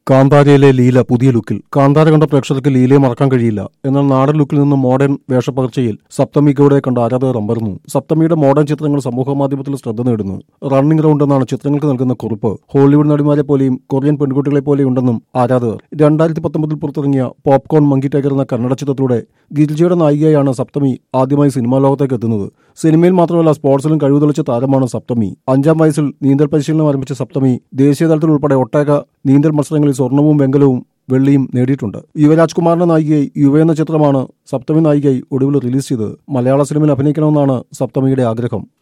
കാന്താരയിലെ ലീല പുതിയ ലുക്കിൽ കാന്താര കണ്ട പ്രേക്ഷകർക്ക് ലീലയെ മറക്കാൻ കഴിയില്ല എന്നാൽ നാടൻ ലുക്കിൽ നിന്ന് മോഡേൺ വേഷപ്പകർച്ചയിൽ സപ്തമി ഗൌഡയെ കണ്ട ആരാധകർ അമ്പരന്നു സപ്തമിയുടെ മോഡേൺ ചിത്രങ്ങൾ സമൂഹ മാധ്യമത്തിൽ ശ്രദ്ധ നേടുന്നു റണ്ണിംഗ് റൗണ്ട് എന്നാണ് ചിത്രങ്ങൾക്ക് നൽകുന്ന കുറിപ്പ് ഹോളിവുഡ് നടിമാരെ പോലെയും കൊറിയൻ പെൺകുട്ടികളെ പോലെയും ഉണ്ടെന്നും ആരാധകർ രണ്ടായിരത്തി പത്തൊമ്പതിൽ പുറത്തിറങ്ങിയ പോപ്കോൺ മങ്കി ടൈഗർ എന്ന കന്നഡ ചിത്രത്തിലൂടെ ഗിരിജയുടെ നായികയായാണ് സപ്തമി ആദ്യമായി സിനിമാ ലോകത്തേക്ക് എത്തുന്നത് സിനിമയിൽ മാത്രമല്ല സ്പോർട്സിലും കഴിവ് തെളിച്ച താരമാണ് സപ്തമി അഞ്ചാം വയസ്സിൽ നീന്തൽ പരിശീലനം ആരംഭിച്ച സപ്തമി ദേശീയ തലത്തിൽ ഉൾപ്പെടെ ഒട്ടേക നീന്തൽ മത്സരങ്ങളിൽ സ്വർണവും വെങ്കലവും വെള്ളിയും നേടിയിട്ടുണ്ട് യുവരാജ് കുമാറിന്റെ നായികയായി യുവ എന്ന ചിത്രമാണ് സപ്തമി നായികയായി ഒടുവിൽ റിലീസ് ചെയ്തത് മലയാള സിനിമയിൽ അഭിനയിക്കണമെന്നാണ് സപ്തമിയുടെ ആഗ്രഹം